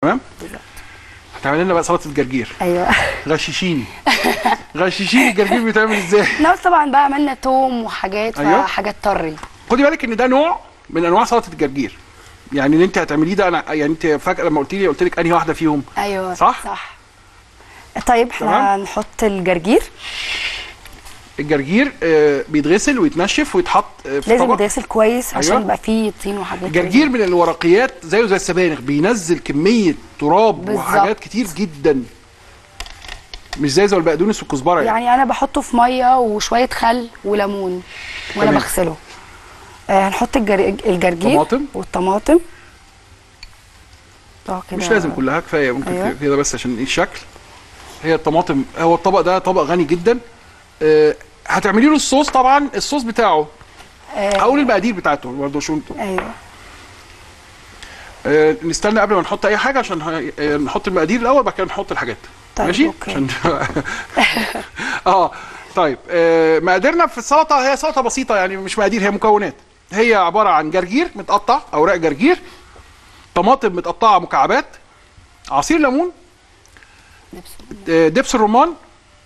تمام بالظبط هتعمل لنا بقى سلطه الجرجير ايوه غششيني غششيني الجرجير بيتعمل ازاي نفس طبعا بقى عملنا توم وحاجات أيوة. فحاجات طري خدي بالك ان ده نوع من انواع سلطه الجرجير يعني اللي انت هتعمليه ده انا يعني انت فاكره لما قلت لي قلت لك انهي واحده فيهم ايوه صح؟ صح طيب احنا تمام. هنحط الجرجير الجرجير آه، بيتغسل ويتنشف ويتحط آه، في لازم طبق يتغسل كويس عشان أيوة. يبقى فيه طين وحاجات كده. الجرجير من الورقيات زيه زي السبانخ بينزل كميه تراب بالظبط. وحاجات كتير جدا مش زي زي البقدونس والكزبره يعني, يعني انا بحطه في ميه وشويه خل وليمون وانا تمام. بغسله آه هنحط الجر... الجرجير طماطم. والطماطم اه كده مش لازم كلها كفايه ممكن أيوة. كده بس عشان الشكل هي الطماطم هو الطبق ده طبق غني جدا آه، هتعملي له الصوص طبعا الصوص بتاعه آه او المقادير بتاعته برضه شو انتوا ايوه آه، نستنى قبل ما نحط اي حاجه عشان ه- آه، نحط المقادير الاول بعد كده نحط الحاجات طيب، ماشي أوكي. عشان اه طيب آه، مقاديرنا في السلطه هي سلطه بسيطه يعني مش مقادير هي مكونات هي عباره عن جرجير متقطع اوراق جرجير طماطم متقطعه مكعبات عصير ليمون آه، دبس الرمان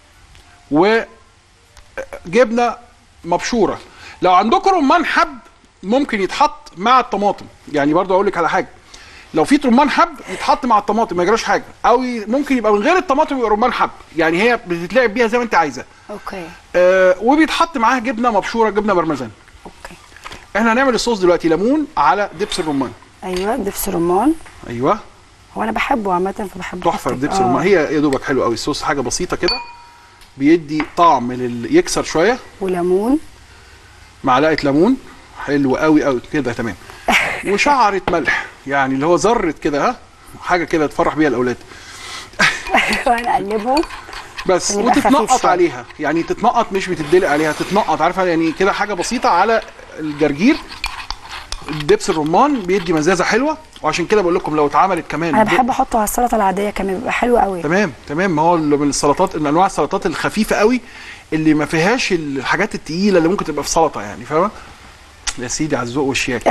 وجبنه مبشوره لو عندكم رمان حب ممكن يتحط مع الطماطم يعني برضو اقول لك على حاجه لو في رمان حب يتحط مع الطماطم ما يجراش حاجه او ي- ممكن يبقى من غير الطماطم يبقى رمان حب يعني هي بتتلعب بيها زي ما انت عايزه اوكي آه وبيتحط معاها جبنه مبشوره جبنه برمجان اوكي احنا هنعمل الصوص دلوقتي ليمون على دبس الرمان ايوه دبس رمان ايوه هو انا بحبه عامه فبحب تحفه أحط- دبس آه. الرمان هي يا دوبك حلو قوي الصوص حاجه بسيطه كده بيدي طعم لل... يكسر شويه وليمون معلقه ليمون حلو قوي قوي كده تمام وشعره ملح يعني اللي هو ذره كده ها حاجه كده تفرح بيها الاولاد وهنقلبه بس عشان يبقى خفيف وتتنقط شوية. عليها يعني تتنقط مش بتدلق عليها تتنقط عارفه يعني كده حاجه بسيطه على الجرجير الدبس الرمان بيدي مزازه حلوه وعشان كده بقول لكم لو اتعملت كمان انا ب- بحب احطه على السلطه العاديه كمان بيبقى حلو قوي تمام تمام ما هو اللي من السلطات من انواع السلطات الخفيفه قوي اللي ما فيهاش الحاجات التقيله اللي ممكن تبقى في سلطه يعني فاهمه يا سيدي على الذوق والشياكه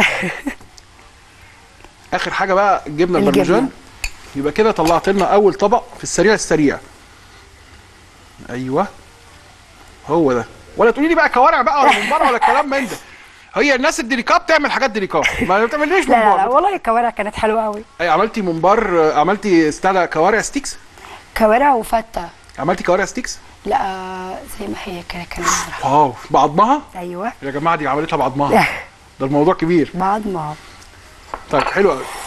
اخر حاجه بقى الجبنه الجبنة. البرمجان يبقى كده طلعت لنا اول طبق في السريع السريع ايوه هو ده ولا تقولي لي بقى كوارع بقى ولا ممبار ولا الكلام من ده هي الناس الديليكات بتعمل حاجات ديليكات ما بتعمليش لا لا لا ممبار والله الكوارع كانت حلوه قوي أي عملتي ممبار عملتي استنى كوارع ستيكس كوارع وفته عملتي كوارع ستيكس لا زي ما هي كده كانت واو بعضمها ايوه يا جماعه دي عملتها بعضمها ده الموضوع كبير بعد ما طيب حلو قوي